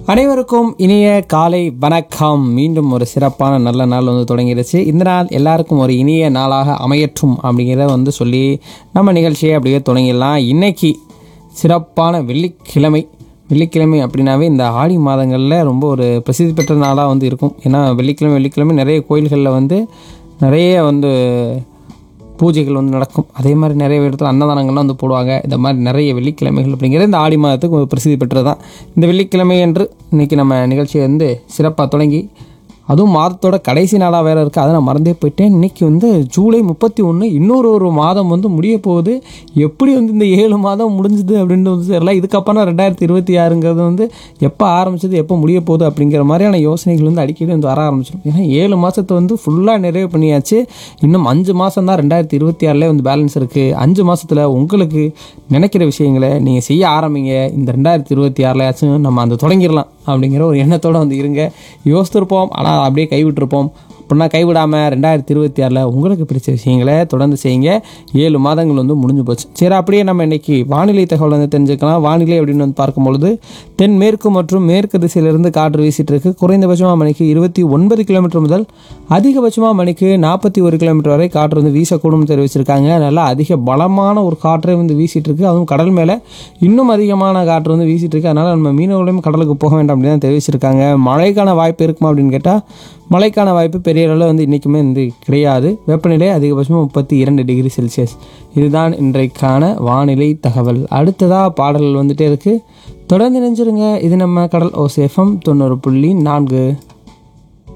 அனைவருக்கும் இனிய காலை வணக்கம் மீண்டும் ஒரு சிறப்பான நல்ல நாள் வந்து தொடங்கிடுச்சு இந்த நாள் எல்லாருக்கும் ஒரு இனிய நாளாக அமையற்றும் அப்படிங்கிறத வந்து சொல்லி நம்ம நிகழ்ச்சியை அப்படியே தொடங்கிடலாம் இன்னைக்கு சிறப்பான வெள்ளிக்கிழமை வெள்ளிக்கிழமை அப்படின்னாவே இந்த ஆடி மாதங்களில் ரொம்ப ஒரு பிரசித்தி பெற்ற நாளாக வந்து இருக்கும் ஏன்னா வெள்ளிக்கிழமை வெள்ளிக்கிழமை நிறைய கோயில்களில் வந்து நிறைய வந்து பூஜைகள் வந்து நடக்கும் அதே மாதிரி நிறைய இடத்துல அன்னதானங்கள்லாம் வந்து போடுவாங்க இந்த மாதிரி நிறைய வெள்ளிக்கிழமைகள் அப்படிங்கிறது இந்த ஆடி மாதத்துக்கு ஒரு பிரசித்தி பெற்றது தான் இந்த வெள்ளிக்கிழமை என்று இன்றைக்கி நம்ம நிகழ்ச்சியை வந்து சிறப்பாக தொடங்கி அதுவும் மாதத்தோட கடைசி நாளாக வேறு இருக்குது அதை நான் மறந்தே போயிட்டேன் இன்றைக்கி வந்து ஜூலை முப்பத்தி ஒன்று இன்னொரு ஒரு மாதம் வந்து முடிய போகுது எப்படி வந்து இந்த ஏழு மாதம் முடிஞ்சுது அப்படின்ட்டு வந்து தெரியல இதுக்கப்புறம் ரெண்டாயிரத்தி இருபத்தி ஆறுங்கிறது வந்து எப்போ ஆரம்பிச்சது எப்போ முடிய போகுது அப்படிங்கிற மாதிரியான யோசனைகள் வந்து அடிக்கடி வந்து வர ஆரம்பிச்சிடும் ஏன்னா ஏழு மாதத்தை வந்து ஃபுல்லாக நிறைவு பண்ணியாச்சு இன்னும் அஞ்சு மாதம் தான் ரெண்டாயிரத்தி இருபத்தி ஆறில் வந்து பேலன்ஸ் இருக்குது அஞ்சு மாதத்தில் உங்களுக்கு நினைக்கிற விஷயங்களை நீங்கள் செய்ய ஆரம்பிங்க இந்த ரெண்டாயிரத்தி இருபத்தி ஆறுலையாச்சும் நம்ம அந்த தொடங்கிடலாம் அப்படிங்கிற ஒரு எண்ணத்தோடு வந்து இருங்க யோசித்திருப்போம் ஆனால் அப்படியே கைவிட்டிருப்போம் அப்படின்னா கைவிடாமல் ரெண்டாயிரத்தி இருபத்தி ஆறில் உங்களுக்கு பிடிச்ச விஷயங்களை தொடர்ந்து செய்யுங்க ஏழு மாதங்கள் வந்து முடிஞ்சு போச்சு சரி அப்படியே நம்ம இன்னைக்கு வானிலை தகவல் வந்து தெரிஞ்சுக்கலாம் வானிலை அப்படின்னு வந்து பார்க்கும்பொழுது தென்மேற்கு மற்றும் மேற்கு திசையிலிருந்து காற்று வீசிட்டு இருக்கு குறைந்தபட்சமாக மணிக்கு இருபத்தி ஒன்பது கிலோமீட்டர் முதல் அதிகபட்சமாக மணிக்கு நாற்பத்தி ஒரு கிலோமீட்டர் வரை காற்று வந்து வீசக்கூடும் தெரிவிச்சிருக்காங்க நல்லா அதிக பலமான ஒரு காற்றே வந்து வீசிட்டு இருக்கு அதுவும் கடல் மேலே இன்னும் அதிகமான காற்று வந்து வீசிட்டு இருக்கு அதனால நம்ம மீனவர்களையும் கடலுக்கு போக வேண்டாம் அப்படின்னு தான் தெரிவிச்சிருக்காங்க மழைக்கான வாய்ப்பு இருக்குமா அப்படின்னு கேட்டால் மழைக்கான வாய்ப்பு பெரிய அளவில் வந்து இன்றைக்குமே வந்து கிடையாது வெப்பநிலை அதிகபட்சமாக முப்பத்தி இரண்டு டிகிரி செல்சியஸ் இதுதான் இன்றைக்கான வானிலை தகவல் அடுத்ததாக பாடல்கள் வந்துட்டே இருக்குது தொடர்ந்து நினைச்சிருங்க இது நம்ம கடல் ஓசேஃபம் தொண்ணூறு புள்ளி நான்கு